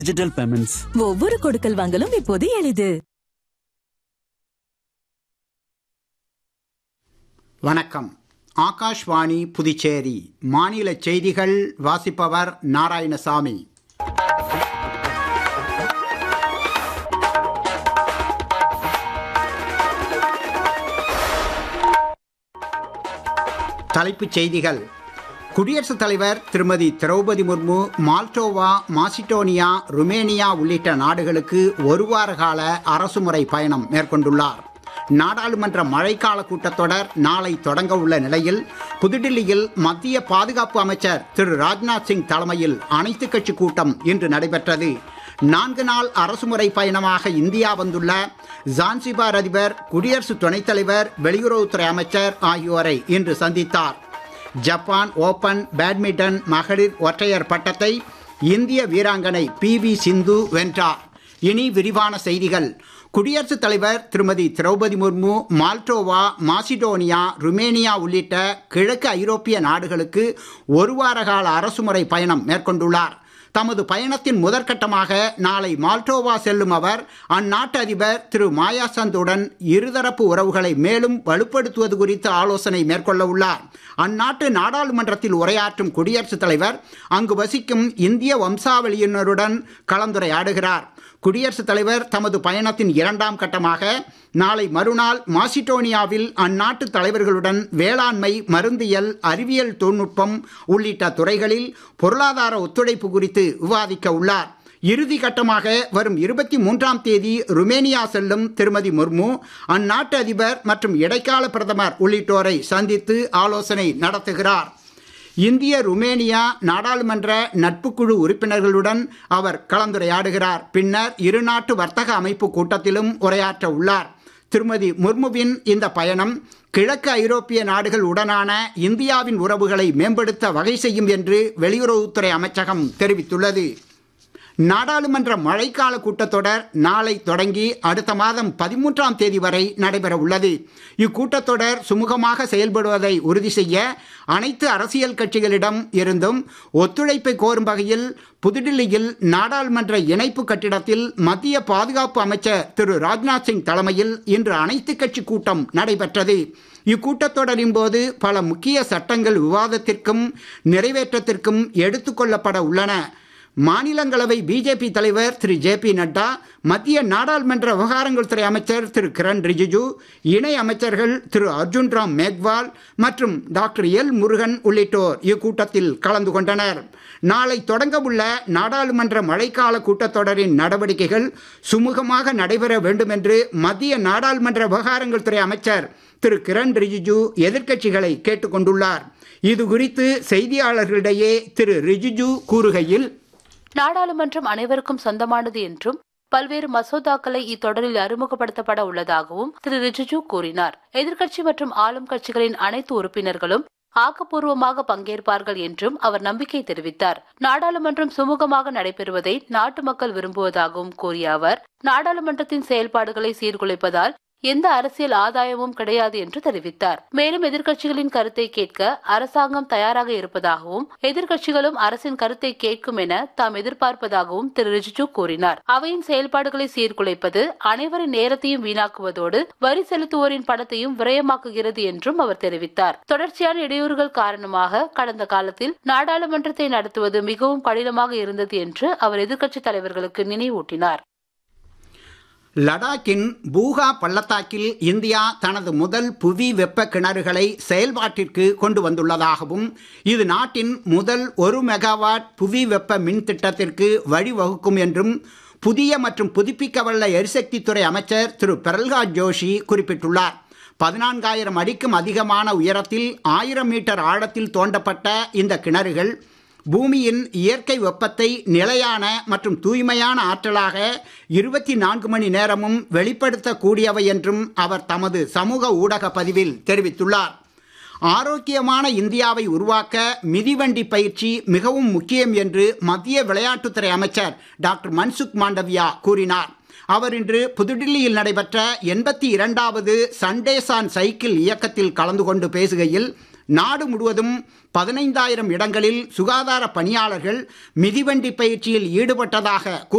digital payments ஒவ்வொரு கொடுக்கல் வாங்கலும் இப்போது எளிது வணக்கம் ஆகாஷ்வாணி புதுச்சேரி மாநில செய்திகள் வாசிப்பவர் நாராயணசாமி தலைப்புச் செய்திகள் குடியரசுத் தலைவர் திருமதி Draupadi Murmu Moldova Macedonia Romania உள்ளிட்ட நாடுகளுக்கு ஒரு வார கால அரசுமுறை பயணம் மேற்கொண்டுள்ளார் நாடாளுமன்ற மழைக்கால கூட்டத்தொடர் நாளை தொடங்க உள்ள நிலையில் புதுடில்லியில் மத்திய பாதுகாப்பு அமைச்சர் திரு ராஜ்நாத் சிங் தலைமையில் அனைத்துக் கட்சி கூட்டம் இன்று நடைபெற்றது நான்கு நாள் அரசுமுறை பயணமாக இந்தியா வந்துள்ள ஜான்சிபார் அதிபர் குடியரசு துணைத் தலைவர் வெளியுறவுத்துறை அமைச்சர் ஆகியோரை இன்று சந்தித்தார் ஜப்பான் ஓபன் பேட்மிண்டன் மகளிர் ஒற்றையர் பட்டத்தை இந்திய வீராங்கனை பி வி சிந்து வென்றார் இனி விரிவான செய்திகள் குடியரசுத் தலைவர் திருமதி Draupadi Murmu Moldova Macedonia Romania உள்ளிட்ட கிழக்கு ஐரோப்பிய நாடுகளுக்கு ஒரு வார கால அரசுமுறை பயணம் மேற்கொண்டுள்ளார் தமது பயணத்தின் முதற்கட்டமாக நாளை மால்டோவா செல்லும் அவர் அந்நாட்டு அதிபர் திரு மாயாசந்துடன் இருதரப்பு உறவுகளை மேலும் வலுப்படுத்துவது குறித்து ஆலோசனை மேற்கொள்ள உள்ளார் அந்நாட்டு நாடாளுமன்றத்தில் உரையாற்றும் குடியரசுத் தலைவர் அங்கு வசிக்கும் இந்திய வம்சாவளியினருடன் கலந்துரையாடுகிறார் குடியரசுத் தலைவர் தமது பயணத்தின் இரண்டாம் கட்டமாக நாளை மறுநாள் மாசிடோனியாவில் அந்நாட்டு தலைவர்களுடன் வேளாண்மை மருந்தியல் அறிவியல் தொழில்நுட்பம் உள்ளிட்ட துறைகளில் பொருளாதார ஒத்துழைப்பு குறித்து விவாதிக்க உள்ளார் இறுதி கட்டமாக வரும் இருபத்தி மூன்றாம் தேதி ருமேனியா செல்லும் திருமதி முர்மு அந்நாட்டு அதிபர் மற்றும் இடைக்கால பிரதமர் உள்ளிட்டோரை சந்தித்து ஆலோசனை நடத்துகிறார் இந்திய ருமேனியா நாடாளுமன்ற நட்புக்குழு உறுப்பினர்களுடன் அவர் கலந்துரையாடுகிறார் பின்னர் இருநாட்டு வர்த்தக அமைப்பு கூட்டத்திலும் உரையாற்ற உள்ளார் திருமதி முர்முவின் இந்த பயணம் கிழக்கு ஐரோப்பிய நாடுகள் உடனான இந்தியாவின் உறவுகளை மேம்படுத்த வகை செய்யும் என்று வெளியுறவுத்துறை அமைச்சகம் தெரிவித்துள்ளது நாடாளுமன்ற மழைக்கால கூட்டத்தொடர் நாளை தொடங்கி அடுத்த மாதம் பதிமூன்றாம் தேதி வரை நடைபெற உள்ளது இக்கூட்டத்தொடர் சுமூகமாக செயல்படுவதை உறுதி செய்ய அனைத்து அரசியல் கட்சிகளிடம் இருந்தும் ஒத்துழைப்பை கோரும் வகையில் புதுடில்லியில் நாடாளுமன்ற இணைப்பு கட்டிடத்தில் மத்திய பாதுகாப்பு அமைச்சர் திரு ராஜ்நாத் சிங் தலைமையில் இன்று அனைத்து கட்சி கூட்டம் நடைபெற்றது இக்கூட்டத்தொடரின் போது பல முக்கிய சட்டங்கள் விவாதத்திற்கும் நிறைவேற்றத்திற்கும் எடுத்துக்கொள்ளப்பட உள்ளன மாநிலங்களவை பிஜேபி தலைவர் திரு ஜே பி நட்டா மத்திய நாடாளுமன்ற விவகாரங்கள் துறை அமைச்சர் திரு கிரண் ரிஜிஜு இணை அமைச்சர்கள் திரு அர்ஜுன் ராம் மேக்வால் மற்றும் டாக்டர் எல் முருகன் உள்ளிட்டோர் இக்கூட்டத்தில் கலந்து கொண்டனர் நாளை தொடங்கவுள்ள நாடாளுமன்ற மழைக்கால கூட்டத்தொடரின் நடவடிக்கைகள் சுமூகமாக நடைபெற வேண்டும் என்று மத்திய நாடாளுமன்ற விவகாரங்கள் துறை அமைச்சர் திரு கிரண் ரிஜிஜு எதிர்க்கட்சிகளை கேட்டுக்கொண்டுள்ளார் இது குறித்து செய்தியாளர்களிடையே திரு ரிஜிஜு கூறுகையில் நாடாளுமன்றம் அனைவருக்கும் சொந்தமானது என்றும் பல்வேறு மசோதாக்களை இத்தொடரில் அறிமுகப்படுத்தப்பட உள்ளதாகவும் திரு ரிஜிஜு கூறினார் எதிர்க்கட்சி மற்றும் ஆளும் கட்சிகளின் அனைத்து உறுப்பினர்களும் ஆக்கப்பூர்வமாக பங்கேற்பார்கள் என்றும் அவர் நம்பிக்கை தெரிவித்தார் நாடாளுமன்றம் சுமூகமாக நடைபெறுவதை நாட்டு மக்கள் விரும்புவதாகவும் கூறிய அவர் நாடாளுமன்றத்தின் செயல்பாடுகளை சீர்குலைப்பதால் எந்த அரசியல் ஆதாயமும் கிடையாது என்று தெரிவித்தார் மேலும் எதிர்க்கட்சிகளின் கருத்தை கேட்க அரசாங்கம் தயாராக இருப்பதாகவும் எதிர்க்கட்சிகளும் அரசின் கருத்தை கேட்கும் என தாம் எதிர்பார்ப்பதாகவும் திரு ரிஜிஜு கூறினார் அவையின் செயல்பாடுகளை சீர்குலைப்பது அனைவரின் நேரத்தையும் வீணாக்குவதோடு வரி செலுத்துவோரின் பணத்தையும் விரயமாக்குகிறது என்றும் அவர் தெரிவித்தார் தொடர்ச்சியான இடையூறுகள் காரணமாக கடந்த காலத்தில் நாடாளுமன்றத்தை நடத்துவது மிகவும் கடினமாக இருந்தது என்று அவர் எதிர்க்கட்சித் தலைவர்களுக்கு நினைவூட்டினார் லடாக்கின் பூகா பள்ளத்தாக்கில் இந்தியா தனது முதல் புவி வெப்ப கிணறுகளை செயல்பாட்டிற்கு கொண்டு வந்துள்ளதாகவும் இது நாட்டின் முதல் ஒரு மெகாவாட் புவி வெப்ப மின் திட்டத்திற்கு வழிவகுக்கும் என்றும் புதிய மற்றும் புதுப்பிக்கவல்ல எரிசக்தித்துறை அமைச்சர் திரு பிரல்ஹாத் ஜோஷி குறிப்பிட்டுள்ளார் பதினான்காயிரம் அடிக்கும் அதிகமான உயரத்தில் ஆயிரம் மீட்டர் ஆழத்தில் தோண்டப்பட்ட இந்த கிணறுகள் பூமியின் இயற்கை வெப்பத்தை நிலையான மற்றும் தூய்மையான ஆற்றலாக இருபத்தி நான்கு மணி நேரமும் வெளிப்படுத்தக்கூடியவை என்றும் அவர் தமது சமூக ஊடக பதிவில் தெரிவித்துள்ளார் ஆரோக்கியமான இந்தியாவை உருவாக்க மிதிவண்டி பயிற்சி மிகவும் முக்கியம் என்று மத்திய விளையாட்டுத்துறை அமைச்சர் டாக்டர் மன்சுக் மாண்டவியா கூறினார் அவர் இன்று புதுடில்லியில் நடைபெற்ற எண்பத்தி இரண்டாவது சண்டேஸ் ஆன் சைக்கிள் இயக்கத்தில் கலந்து கொண்டு பேசுகையில் நாடு முழுவதும் பதினைந்தாயிரம் இடங்களில் சுகாதார பணியாளர்கள் மிதிவண்டி பயிற்சியில் ஈடுபட்டதாக